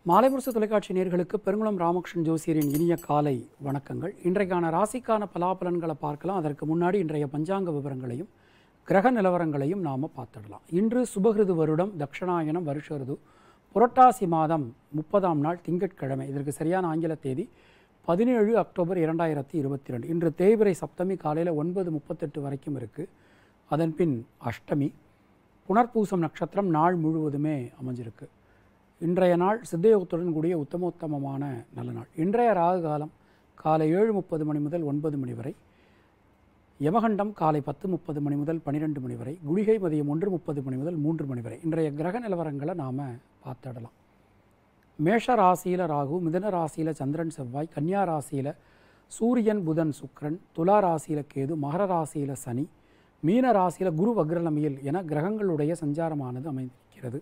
மாலைமுரசு தொலைக்காட்சி நேர்களுக்கு பெருங்குளம் ராமகிருஷ்ணன் ஜோசியரின் இனிய காலை வணக்கங்கள் இன்றைக்கான ராசிக்கான பலாபலன்களை பார்க்கலாம் அதற்கு முன்னாடி இன்றைய பஞ்சாங்க விவரங்களையும் கிரக நிலவரங்களையும் நாம் பார்த்துடலாம் இன்று சுபகிருது வருடம் தக்ஷணாயனம் வருஷருது புரட்டாசி மாதம் முப்பதாம் நாள் திங்கட்கிழமை இதற்கு சரியான ஆங்கில தேதி பதினேழு அக்டோபர் இரண்டாயிரத்தி இருபத்தி ரெண்டு இன்று தேய்பிரை சப்தமி காலையில் ஒன்பது முப்பத்தெட்டு வரைக்கும் இருக்குது அதன் பின் அஷ்டமி புனர்பூசம் நட்சத்திரம் நாள் முழுவதுமே அமைஞ்சிருக்கு இன்றைய நாள் சித்தயோகத்துடன் கூடிய உத்தமோத்தமமான நல்ல நாள் இன்றைய ராகு காலம் காலை ஏழு முப்பது மணி முதல் ஒன்பது மணி வரை யமகண்டம் காலை பத்து முப்பது மணி முதல் பன்னிரெண்டு மணி வரை குளிகை மதியம் ஒன்று முப்பது மணி முதல் மூன்று மணி வரை இன்றைய கிரக நிலவரங்களை நாம் பார்த்துடலாம் மேஷ ராசியில் ராகு மிதன ராசியில் சந்திரன் செவ்வாய் கன்னியா ராசியில் சூரியன் புதன் சுக்கிரன் துலா ராசியில் கேது மகர ராசியில் சனி மீன ராசியில் குரு வக்ரலமியில் என கிரகங்களுடைய சஞ்சாரமானது அமைந்திருக்கிறது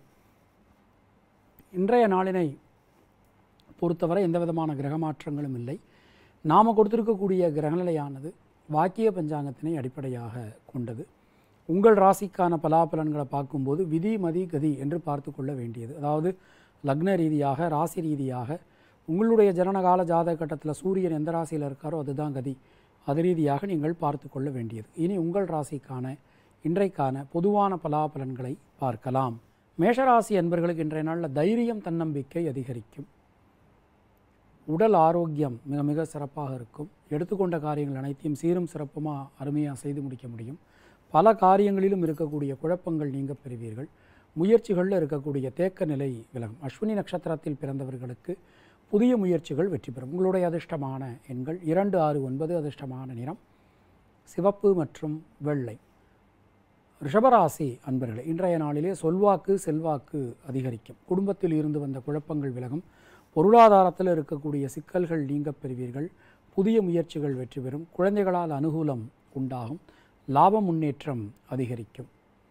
இன்றைய நாளினை பொறுத்தவரை எந்த விதமான கிரக மாற்றங்களும் இல்லை நாம் கொடுத்திருக்கக்கூடிய கிரகநிலையானது வாக்கிய பஞ்சாங்கத்தினை அடிப்படையாக கொண்டது உங்கள் ராசிக்கான பலாபலன்களை பார்க்கும்போது விதி மதி கதி என்று பார்த்து கொள்ள வேண்டியது அதாவது லக்ன ரீதியாக ராசி ரீதியாக உங்களுடைய ஜனனகால ஜாதக கட்டத்தில் சூரியன் எந்த ராசியில் இருக்காரோ அதுதான் கதி அது ரீதியாக நீங்கள் பார்த்து கொள்ள வேண்டியது இனி உங்கள் ராசிக்கான இன்றைக்கான பொதுவான பலாபலன்களை பார்க்கலாம் மேஷராசி அன்பர்களுக்கு இன்றைய நாளில் தைரியம் தன்னம்பிக்கை அதிகரிக்கும் உடல் ஆரோக்கியம் மிக மிக சிறப்பாக இருக்கும் எடுத்துக்கொண்ட காரியங்கள் அனைத்தையும் சீரும் சிறப்புமாக அருமையாக செய்து முடிக்க முடியும் பல காரியங்களிலும் இருக்கக்கூடிய குழப்பங்கள் நீங்க பெறுவீர்கள் முயற்சிகளில் இருக்கக்கூடிய தேக்க நிலை விலகும் அஸ்வினி நட்சத்திரத்தில் பிறந்தவர்களுக்கு புதிய முயற்சிகள் வெற்றி பெறும் உங்களுடைய அதிர்ஷ்டமான எண்கள் இரண்டு ஆறு ஒன்பது அதிர்ஷ்டமான நிறம் சிவப்பு மற்றும் வெள்ளை ரிஷபராசி அன்பர்களே இன்றைய நாளிலே சொல்வாக்கு செல்வாக்கு அதிகரிக்கும் குடும்பத்தில் இருந்து வந்த குழப்பங்கள் விலகும் பொருளாதாரத்தில் இருக்கக்கூடிய சிக்கல்கள் நீங்கப் பெறுவீர்கள் புதிய முயற்சிகள் வெற்றி பெறும் குழந்தைகளால் அனுகூலம் உண்டாகும் லாப முன்னேற்றம் அதிகரிக்கும்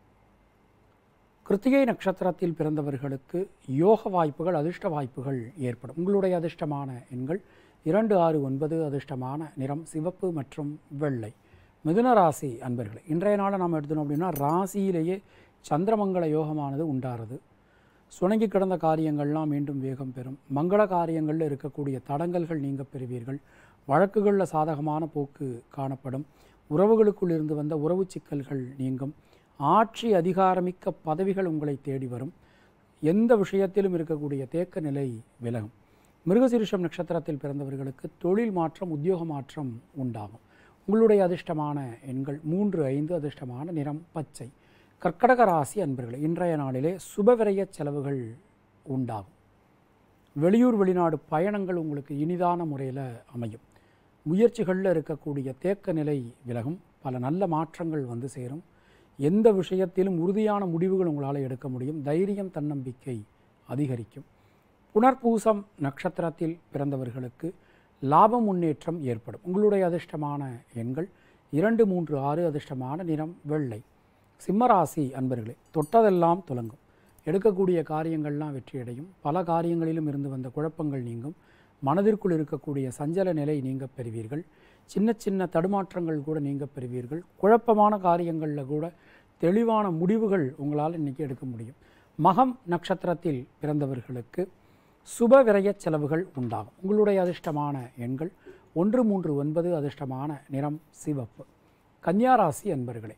கிருத்திகை நட்சத்திரத்தில் பிறந்தவர்களுக்கு யோக வாய்ப்புகள் அதிர்ஷ்ட வாய்ப்புகள் ஏற்படும் உங்களுடைய அதிர்ஷ்டமான எண்கள் இரண்டு ஆறு ஒன்பது அதிர்ஷ்டமான நிறம் சிவப்பு மற்றும் வெள்ளை மிதுன ராசி அன்பர்களே இன்றைய நாளை நாம் எடுத்தோம் அப்படின்னா ராசியிலேயே சந்திரமங்கல யோகமானது உண்டாகிறது சுணங்கி கிடந்த காரியங்கள்லாம் மீண்டும் வேகம் பெறும் மங்கள காரியங்களில் இருக்கக்கூடிய தடங்கல்கள் நீங்க பெறுவீர்கள் வழக்குகளில் சாதகமான போக்கு காணப்படும் உறவுகளுக்குள் இருந்து வந்த உறவு சிக்கல்கள் நீங்கும் ஆட்சி அதிகாரமிக்க பதவிகள் உங்களை தேடி வரும் எந்த விஷயத்திலும் இருக்கக்கூடிய தேக்க நிலை விலகும் மிருகசீரிஷம் நட்சத்திரத்தில் பிறந்தவர்களுக்கு தொழில் மாற்றம் உத்தியோக மாற்றம் உண்டாகும் உங்களுடைய அதிர்ஷ்டமான எண்கள் மூன்று ஐந்து அதிர்ஷ்டமான நிறம் பச்சை கர்க்கடக ராசி அன்பர்களே இன்றைய நாளிலே சுபவிரய செலவுகள் உண்டாகும் வெளியூர் வெளிநாடு பயணங்கள் உங்களுக்கு இனிதான முறையில் அமையும் முயற்சிகளில் இருக்கக்கூடிய தேக்க நிலை விலகும் பல நல்ல மாற்றங்கள் வந்து சேரும் எந்த விஷயத்திலும் உறுதியான முடிவுகள் உங்களால் எடுக்க முடியும் தைரியம் தன்னம்பிக்கை அதிகரிக்கும் புனர்பூசம் நட்சத்திரத்தில் பிறந்தவர்களுக்கு லாப முன்னேற்றம் ஏற்படும் உங்களுடைய அதிர்ஷ்டமான எண்கள் இரண்டு மூன்று ஆறு அதிர்ஷ்டமான நிறம் வெள்ளை சிம்மராசி அன்பர்களே தொட்டதெல்லாம் துலங்கும் எடுக்கக்கூடிய காரியங்கள்லாம் வெற்றியடையும் பல காரியங்களிலும் இருந்து வந்த குழப்பங்கள் நீங்கும் மனதிற்குள் இருக்கக்கூடிய சஞ்சல நிலை நீங்க பெறுவீர்கள் சின்ன சின்ன தடுமாற்றங்கள் கூட நீங்க பெறுவீர்கள் குழப்பமான காரியங்களில் கூட தெளிவான முடிவுகள் உங்களால் இன்றைக்கி எடுக்க முடியும் மகம் நட்சத்திரத்தில் பிறந்தவர்களுக்கு சுப விரய செலவுகள் உண்டாகும் உங்களுடைய அதிர்ஷ்டமான எண்கள் ஒன்று மூன்று ஒன்பது அதிர்ஷ்டமான நிறம் சிவப்பு கன்னியாராசி அன்பர்களே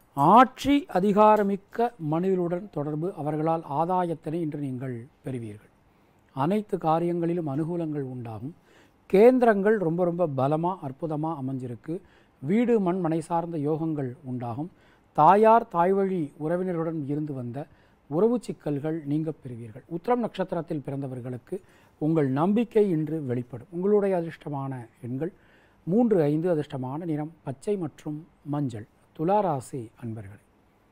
ஆட்சி அதிகாரமிக்க மனிதர்களுடன் தொடர்பு அவர்களால் ஆதாயத்தினை இன்று நீங்கள் பெறுவீர்கள் அனைத்து காரியங்களிலும் அனுகூலங்கள் உண்டாகும் கேந்திரங்கள் ரொம்ப ரொம்ப பலமாக அற்புதமாக அமைஞ்சிருக்கு வீடு மண் மனை சார்ந்த யோகங்கள் உண்டாகும் தாயார் தாய்வழி உறவினருடன் இருந்து வந்த உறவு சிக்கல்கள் நீங்க பெறுவீர்கள் உத்திரம் நட்சத்திரத்தில் பிறந்தவர்களுக்கு உங்கள் நம்பிக்கை இன்று வெளிப்படும் உங்களுடைய அதிர்ஷ்டமான எண்கள் மூன்று ஐந்து அதிர்ஷ்டமான நிறம் பச்சை மற்றும் மஞ்சள் துளாராசி அன்பர்களே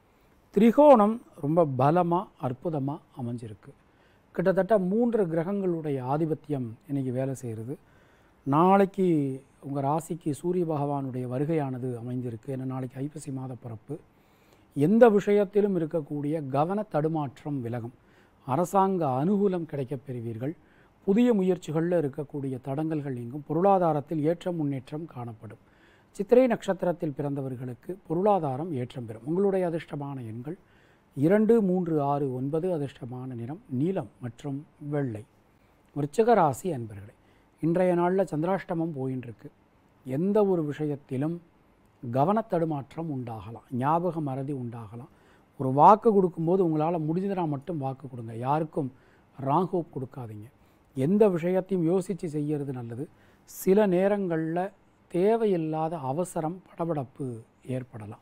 திரிகோணம் ரொம்ப பலமாக அற்புதமாக அமைஞ்சிருக்கு கிட்டத்தட்ட மூன்று கிரகங்களுடைய ஆதிபத்தியம் இன்றைக்கி வேலை செய்கிறது நாளைக்கு உங்கள் ராசிக்கு சூரிய பகவானுடைய வருகையானது அமைந்திருக்கு ஏன்னா நாளைக்கு ஐப்பசி மாத பிறப்பு எந்த விஷயத்திலும் இருக்கக்கூடிய கவன தடுமாற்றம் விலகும் அரசாங்க அனுகூலம் கிடைக்கப் பெறுவீர்கள் புதிய முயற்சிகளில் இருக்கக்கூடிய தடங்கல்கள் நீங்கும் பொருளாதாரத்தில் ஏற்ற முன்னேற்றம் காணப்படும் சித்திரை நட்சத்திரத்தில் பிறந்தவர்களுக்கு பொருளாதாரம் ஏற்றம் பெறும் உங்களுடைய அதிர்ஷ்டமான எண்கள் இரண்டு மூன்று ஆறு ஒன்பது அதிர்ஷ்டமான நிறம் நீலம் மற்றும் வெள்ளை விருச்சிக ராசி அன்பர்களே இன்றைய நாளில் சந்திராஷ்டமம் போயின்னு இருக்கு எந்த ஒரு விஷயத்திலும் கவனத்தடுமாற்றம் உண்டாகலாம் ஞாபக மறதி உண்டாகலாம் ஒரு வாக்கு கொடுக்கும்போது உங்களால் முடிஞ்சதுனா மட்டும் வாக்கு கொடுங்க யாருக்கும் ராங் ஹோப் கொடுக்காதீங்க எந்த விஷயத்தையும் யோசித்து செய்கிறது நல்லது சில நேரங்களில் தேவையில்லாத அவசரம் படபடப்பு ஏற்படலாம்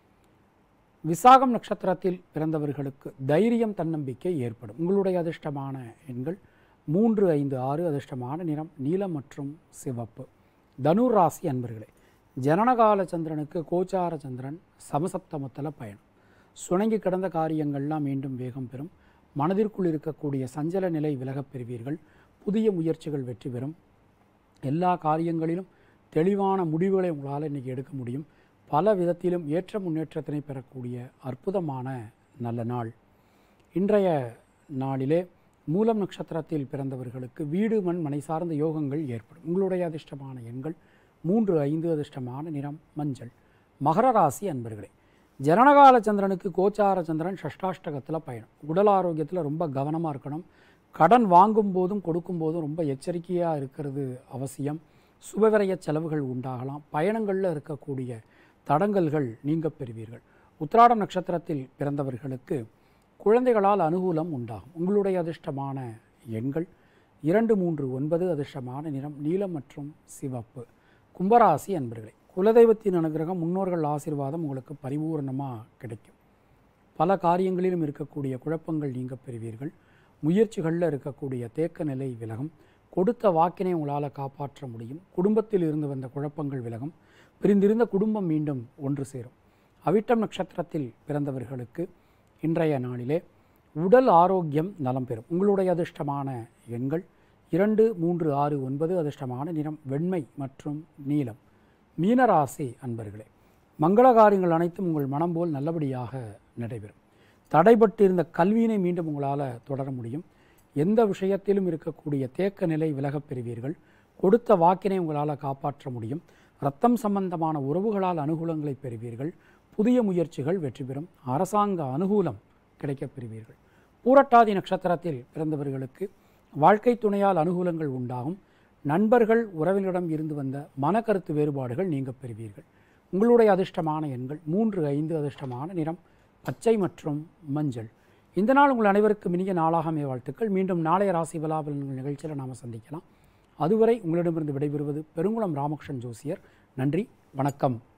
விசாகம் நட்சத்திரத்தில் பிறந்தவர்களுக்கு தைரியம் தன்னம்பிக்கை ஏற்படும் உங்களுடைய அதிர்ஷ்டமான எண்கள் மூன்று ஐந்து ஆறு அதிர்ஷ்டமான நிறம் நீலம் மற்றும் சிவப்பு தனுர் ராசி அன்பர்களே ஜனனகால சந்திரனுக்கு கோச்சார சந்திரன் சமசப்தமத்தில் பயணம் சுணங்கி கிடந்த காரியங்கள்லாம் மீண்டும் வேகம் பெறும் மனதிற்குள் இருக்கக்கூடிய சஞ்சல நிலை விலகப் பெறுவீர்கள் புதிய முயற்சிகள் வெற்றி பெறும் எல்லா காரியங்களிலும் தெளிவான முடிவுகளை உங்களால் இன்றைக்கி எடுக்க முடியும் பல விதத்திலும் ஏற்ற முன்னேற்றத்தினை பெறக்கூடிய அற்புதமான நல்ல நாள் இன்றைய நாளிலே மூலம் நட்சத்திரத்தில் பிறந்தவர்களுக்கு வீடு மண் மனை சார்ந்த யோகங்கள் ஏற்படும் உங்களுடைய அதிர்ஷ்டமான எண்கள் மூன்று ஐந்து அதிர்ஷ்டமான நிறம் மஞ்சள் மகர ராசி அன்பர்களே ஜனனகால சந்திரனுக்கு கோச்சார சந்திரன் ஷஷ்டாஷ்டகத்தில் பயணம் உடல் ஆரோக்கியத்தில் ரொம்ப கவனமாக இருக்கணும் கடன் வாங்கும் போதும் கொடுக்கும் போதும் ரொம்ப எச்சரிக்கையாக இருக்கிறது அவசியம் சுபவிரய செலவுகள் உண்டாகலாம் பயணங்களில் இருக்கக்கூடிய தடங்கல்கள் நீங்க பெறுவீர்கள் உத்திராடம் நட்சத்திரத்தில் பிறந்தவர்களுக்கு குழந்தைகளால் அனுகூலம் உண்டாகும் உங்களுடைய அதிர்ஷ்டமான எண்கள் இரண்டு மூன்று ஒன்பது அதிர்ஷ்டமான நிறம் நீலம் மற்றும் சிவப்பு கும்பராசி அன்பர்களே குலதெய்வத்தின் அனுகிரகம் முன்னோர்கள் ஆசீர்வாதம் உங்களுக்கு பரிபூர்ணமாக கிடைக்கும் பல காரியங்களிலும் இருக்கக்கூடிய குழப்பங்கள் நீங்க பெறுவீர்கள் முயற்சிகளில் இருக்கக்கூடிய தேக்க நிலை விலகும் கொடுத்த வாக்கினை உங்களால் காப்பாற்ற முடியும் குடும்பத்தில் இருந்து வந்த குழப்பங்கள் விலகும் பிரிந்திருந்த குடும்பம் மீண்டும் ஒன்று சேரும் அவிட்டம் நட்சத்திரத்தில் பிறந்தவர்களுக்கு இன்றைய நாளிலே உடல் ஆரோக்கியம் நலம் பெறும் உங்களுடைய அதிர்ஷ்டமான எண்கள் இரண்டு மூன்று ஆறு ஒன்பது அதிர்ஷ்டமான நிறம் வெண்மை மற்றும் நீலம் மீனராசி அன்பர்களே மங்கள காரியங்கள் அனைத்தும் உங்கள் மனம் போல் நல்லபடியாக நடைபெறும் தடைபட்டிருந்த கல்வியினை மீண்டும் உங்களால் தொடர முடியும் எந்த விஷயத்திலும் இருக்கக்கூடிய தேக்க நிலை விலகப் பெறுவீர்கள் கொடுத்த வாக்கினை உங்களால் காப்பாற்ற முடியும் ரத்தம் சம்பந்தமான உறவுகளால் அனுகூலங்களை பெறுவீர்கள் புதிய முயற்சிகள் வெற்றி பெறும் அரசாங்க அனுகூலம் கிடைக்கப் பெறுவீர்கள் பூரட்டாதி நட்சத்திரத்தில் பிறந்தவர்களுக்கு வாழ்க்கை துணையால் அனுகூலங்கள் உண்டாகும் நண்பர்கள் உறவினரிடம் இருந்து வந்த மனக்கருத்து வேறுபாடுகள் நீங்கப் பெறுவீர்கள் உங்களுடைய அதிர்ஷ்டமான எண்கள் மூன்று ஐந்து அதிர்ஷ்டமான நிறம் பச்சை மற்றும் மஞ்சள் இந்த நாள் உங்கள் அனைவருக்கும் இனிய நாளாக அமைய வாழ்த்துக்கள் மீண்டும் நாளைய ராசி பலாபலன்கள் நிகழ்ச்சியில் நாம் சந்திக்கலாம் அதுவரை உங்களிடமிருந்து விடைபெறுவது பெருங்குளம் ராமகிருஷ்ணன் ஜோசியர் நன்றி வணக்கம்